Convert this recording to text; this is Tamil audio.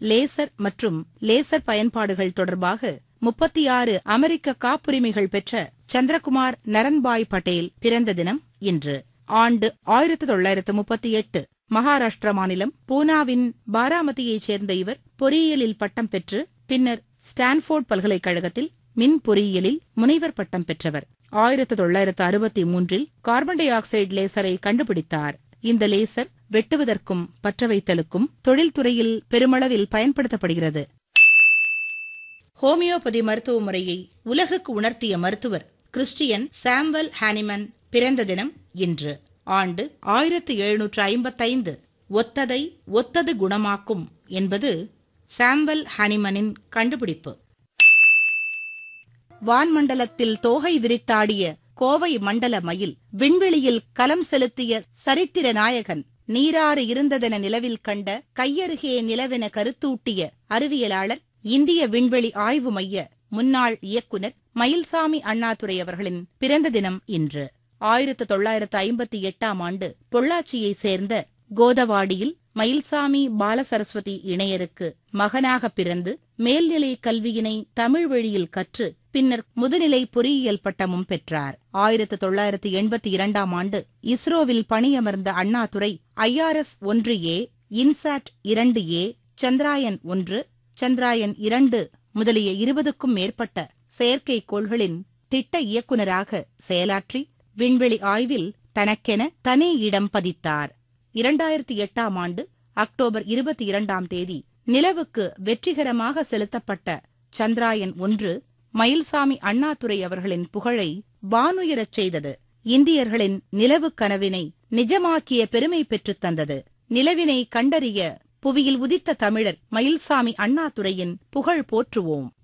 லேசர் மற்றும் லேசர் பயன்பாடுகள் தொடர்பாக முப்பத்தி ஆறு அமெரிக்க காப்புரிமைகள் பெற்ற சந்திரகுமார் நரன்பாய் பட்டேல் பிறந்த தினம் இன்று ஆண்டு ஆயிரத்து தொள்ளாயிரத்து முப்பத்தி எட்டு மகாராஷ்டிர மாநிலம் பூனாவின் பாராமதியைச் சேர்ந்த இவர் பொறியியலில் பட்டம் பெற்று பின்னர் ஸ்டான்ஃபோர்ட் பல்கலைக்கழகத்தில் மின் பொறியியலில் முனைவர் பட்டம் பெற்றவர் ஆயிரத்து தொள்ளாயிரத்து அறுபத்தி மூன்றில் கார்பன் டை ஆக்சைடு லேசரை கண்டுபிடித்தார் இந்த லேசர் வெட்டுவதற்கும் பற்ற வைத்தலுக்கும் தொழில்துறையில் பெருமளவில் பயன்படுத்தப்படுகிறது ஹோமியோபதி மருத்துவ முறையை உலகுக்கு உணர்த்திய மருத்துவர் கிறிஸ்டியன் சாம்வெல் ஹானிமன் பிறந்த தினம் இன்று ஆண்டு ஆயிரத்து எழுநூற்று ஐம்பத்தைந்து ஒத்ததை ஒத்தது குணமாக்கும் என்பது சாம்வெல் ஹானிமனின் கண்டுபிடிப்பு வான்மண்டலத்தில் தோகை விரித்தாடிய கோவை மண்டல மயில் விண்வெளியில் கலம் செலுத்திய சரித்திர நாயகன் நீராறு இருந்ததென நிலவில் கண்ட கையருகே நிலவென கருத்தூட்டிய அறிவியலாளர் இந்திய விண்வெளி ஆய்வு மைய முன்னாள் இயக்குனர் மயில்சாமி அண்ணாதுரை அவர்களின் பிறந்த தினம் இன்று ஆயிரத்து தொள்ளாயிரத்து ஐம்பத்தி எட்டாம் ஆண்டு பொள்ளாச்சியைச் சேர்ந்த கோதவாடியில் மயில்சாமி பாலசரஸ்வதி இணையருக்கு மகனாக பிறந்து மேல்நிலை கல்வியினை தமிழ் வழியில் கற்று பின்னர் முதுநிலை பொறியியல் பட்டமும் பெற்றார் ஆயிரத்து தொள்ளாயிரத்து எண்பத்தி இரண்டாம் ஆண்டு இஸ்ரோவில் பணியமர்ந்த அண்ணாதுரை ஐஆர்எஸ் ஒன்று ஏ இன்சாட் இரண்டு ஏ சந்திராயன் ஒன்று சந்திராயன் இரண்டு முதலிய இருபதுக்கும் மேற்பட்ட செயற்கைக்கோள்களின் திட்ட இயக்குநராக செயலாற்றி விண்வெளி ஆய்வில் தனக்கென தனி இடம் பதித்தார் இரண்டாயிரத்தி எட்டாம் ஆண்டு அக்டோபர் இருபத்தி இரண்டாம் தேதி நிலவுக்கு வெற்றிகரமாக செலுத்தப்பட்ட சந்திராயன் ஒன்று மயில்சாமி அண்ணாதுரை அவர்களின் புகழை வானுயரச் செய்தது இந்தியர்களின் நிலவு கனவினை நிஜமாக்கிய பெருமை பெற்றுத் தந்தது நிலவினை கண்டறிய புவியில் உதித்த தமிழர் மயில்சாமி அண்ணாதுரையின் புகழ் போற்றுவோம்